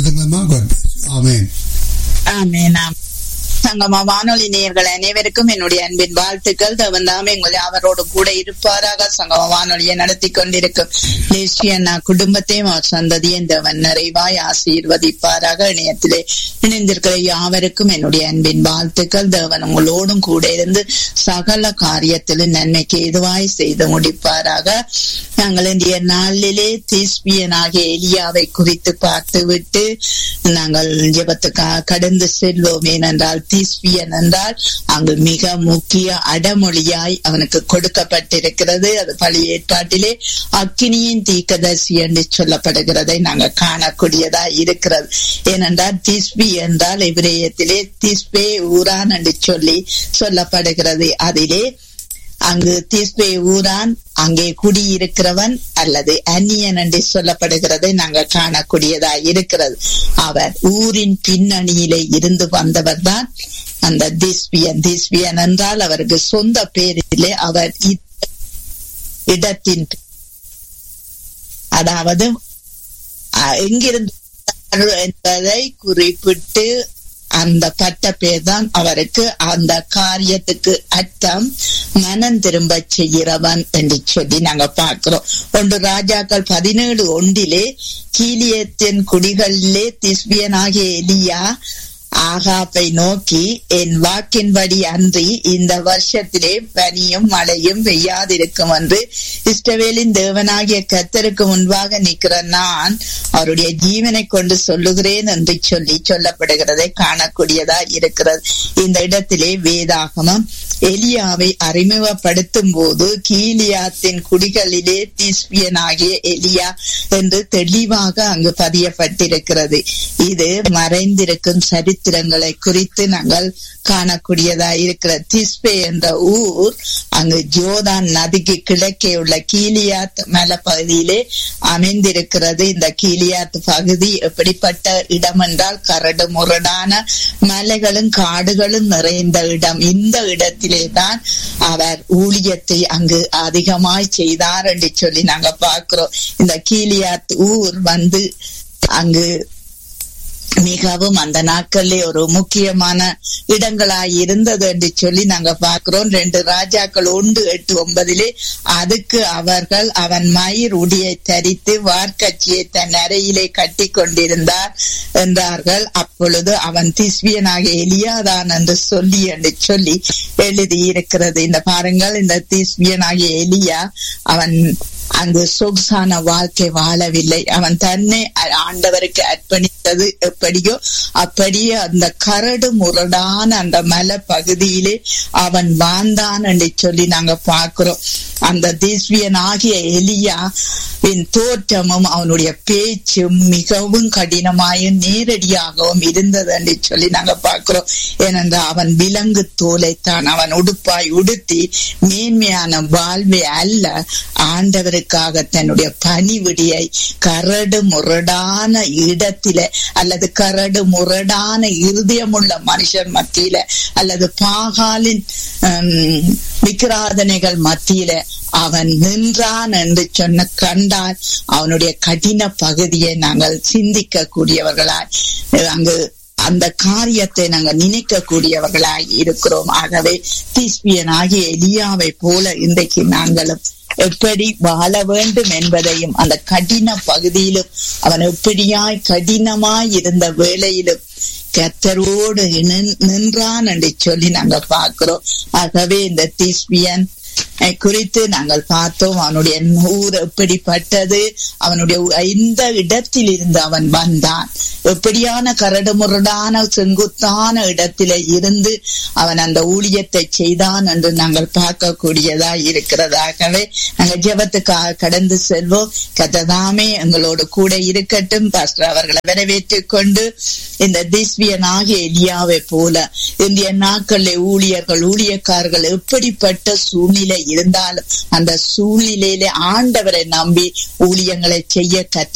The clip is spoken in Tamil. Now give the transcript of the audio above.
வழிநடத்துங்களம்மா God bless you. ஆமென் ஆமென் ஆமென். சங்கமா வானொலி நேயர்கள் அனைவருக்கும் என்னுடைய அன்பின் வாழ்த்துக்கள் தவன் தாமே உங்களை அவரோடு கூட இருப்பாராக சங்கம வானொலியை நடத்தி கொண்டிருக்கும் லேசியண்ணா குடும்பத்தையும் அவர் சந்ததியும் தேவன் நிறைவாய் ஆசீர்வதிப்பாராக இணையத்திலே இணைந்திருக்கிற யாவருக்கும் என்னுடைய அன்பின் வாழ்த்துக்கள் தேவன் உங்களோடும் கூட இருந்து சகல காரியத்திலும் நன்மைக்கு எதுவாய் செய்து முடிப்பாராக நாங்கள் இன்றைய நாளிலே தீஸ்பியனாகிய எலியாவை குறித்து பார்த்துவிட்டு நாங்கள் ஜெபத்துக்காக கடந்து செல்வோம் ஏனென்றால் தீஸ்பியன் என்றால் அங்கு மிக முக்கிய அடமொழியாய் அவனுக்கு கொடுக்கப்பட்டிருக்கிறது அது பழைய ஏற்பாட்டிலே அக்கினியின் தீக்கதர்சி என்று சொல்லப்படுகிறதை நாங்கள் காணக்கூடியதா இருக்கிறது ஏனென்றால் திஸ்பி என்றால் எபிரேயத்திலே திஸ்பே ஊரான் என்று சொல்லி சொல்லப்படுகிறது அதிலே அங்கு தீஸ்பே ஊரான் அங்கே குடியிருக்கிறவன் அல்லது அந்நியன் என்று சொல்லப்படுகிறதை நாங்கள் காணக்கூடியதா இருக்கிறது அவர் ஊரின் பின்னணியிலே இருந்து வந்தவர் தான் அந்த திஸ்பியன் திஸ்பியன் என்றால் அவருக்கு சொந்த பேரிலே அவர் இ- இடத்தின் அதாவது அஹ், எங்கிருந்து வந்தார் என்பதை குறிப்பிட்டு அந்த பட்ட பேர் தான் அவருக்கு அந்த காரியத்துக்கு அர்த்தம் மனம் திரும்ப செய்கிறவன் என்று சொல்லி நாங்க பார்க்கிறோம் ஒன்று ராஜாக்கள் பதினேழு ஒன்றிலே கீலியத்தின் குடிகளிலே திஸ்பியனாகிய எலியா ஆகாப்பை நோக்கி என் வாக்கின்படி அன்றி இந்த வருஷத்திலே பனியும் மழையும் பெய்யாதிருக்கும் என்று இஸ்ரவேலின் தேவனாகிய கர்த்தருக்கு முன்பாக நிற்கிற நான் அவருடைய ஜீவனை கொண்டு சொல்லுகிறேன் என்று சொல்லி சொல்லப்படுகிறதை காணக்கூடியதா இருக்கிறது இந்த இடத்திலே வேதாகமம் எலியாவை அறிமுகப்படுத்தும் போது கீலியாத்தின் குடிகளிலே திஸ்பியனாகிய எலியா என்று தெளிவாக அங்கு பதியப்பட்டிருக்கிறது இது மறைந்திருக்கும் சரித்திரங்களை குறித்து நாங்கள் காணக்கூடியதா இருக்கிற திஸ்பே என்ற ஊர் அங்கு ஜோதான் நதிக்கு கிழக்கே உள்ள கீலியாத் மலைப்பகுதியிலே அமைந்திருக்கிறது இந்த கீலியாத் பகுதி எப்படிப்பட்ட இடம் என்றால் கரடு முரடான மலைகளும் காடுகளும் நிறைந்த இடம் இந்த இடத்திலே தான் அவர் ஊழியத்தை அங்கு அதிகமாய் செய்தார் என்று சொல்லி நாங்க பார்க்கிறோம் இந்த கீலியாத் ஊர் வந்து அங்கு மிகவும் அந்த நாட்களிலே ஒரு முக்கியமான இடங்களாய் இருந்தது என்று சொல்லி நாங்க பார்க்கிறோம் ரெண்டு ராஜாக்கள் ஒன்று எட்டு ஒன்பதிலே அதுக்கு அவர்கள் அவன் மயிர் உடியை தரித்து வார்க்கச்சியை தன் அறையிலே கட்டி கொண்டிருந்தார் என்றார்கள் அப்பொழுது அவன் திஸ்வியனாக எலியாதான் என்று சொல்லி என்று சொல்லி எழுதி இருக்கிறது இந்த பாருங்கள் இந்த திஸ்வியனாகிய எலியா அவன் அங்கு சொகுசான வாழ்க்கை வாழவில்லை அவன் தன்னை அ- ஆண்டவருக்கு அர்ப்பணித்தது எப்படியோ அப்படியே அந்த கரடு முரடான அந்த மலை பகுதியிலே அவன் வாழ்ந்தான் என்று சொல்லி நாங்க பார்க்கிறோம் அந்த தேஸ்வியன் ஆகிய எலியா தோற்றமும் அவனுடைய பேச்சும் மிகவும் கடினமாயும் நேரடியாகவும் இருந்தது என்று சொல்லி நாங்க பார்க்கிறோம் ஏனென்றால் அவன் விலங்கு தோலைத்தான் அவன் உடுப்பாய் உடுத்தி மேன்மையான வாழ்வை அல்ல ஆண்டவருக்காக தன்னுடைய பணிவிடியை கரடு முரடான இடத்தில அல்லது கரடு முரடான இருதயமுள்ள மனுஷர் மத்தியில அல்லது பாகாலின் ஹம், விக்கிராதனைகள் மத்தியில அவன் நின்றான் என்று சொன்ன கண்டால் அவனுடைய கடின பகுதியை நாங்கள் சிந்திக்க கூடியவர்களாய் அங்கு அந்த காரியத்தை நாங்கள் நினைக்க கூடியவர்களாய் இருக்கிறோம் ஆகவே தீஸ்பியன் ஆகிய எலியாவை போல இன்றைக்கு நாங்களும் எப்படி வாழ வேண்டும் என்பதையும் அந்த கடின பகுதியிலும் அவன் எப்படியாய் கடினமாய் இருந்த வேளையிலும் கத்தரோடு நின்- நின்றான் என்று சொல்லி நாங்க பார்க்கிறோம் ஆகவே இந்த தீஸ்பியன் அஹ், குறித்து நாங்கள் பார்த்தோம் அவனுடைய ஊர் எப்படிப்பட்டது அவனுடைய ஊ- எந்த இடத்தில் இருந்து அவன் வந்தான் எப்படியான கரடுமுரடான செங்குத்தான இடத்திலே இருந்து அவன் அந்த ஊழியத்தை செய்தான் என்று நாங்கள் பார்க்கக்கூடியதா இருக்கிறதாகவே நாங்கள் ஜெபத்துக்காக கடந்து செல்வோம் கத்ததாமே எங்களோடு கூட இருக்கட்டும் பாஸ்டர் அவர்களை வரவேற்றுக் கொண்டு இந்த திஸ்வியன் ஆகிய எலியாவை போல இந்திய நாட்களில் ஊழியர்கள் ஊழியக்காரர்கள் எப்படிப்பட்ட சூழ்நிலை இருந்தாலும் அந்த சூழ்நிலையிலே ஆண்டவரை நம்பி ஊழியங்களை செய்ய கத்த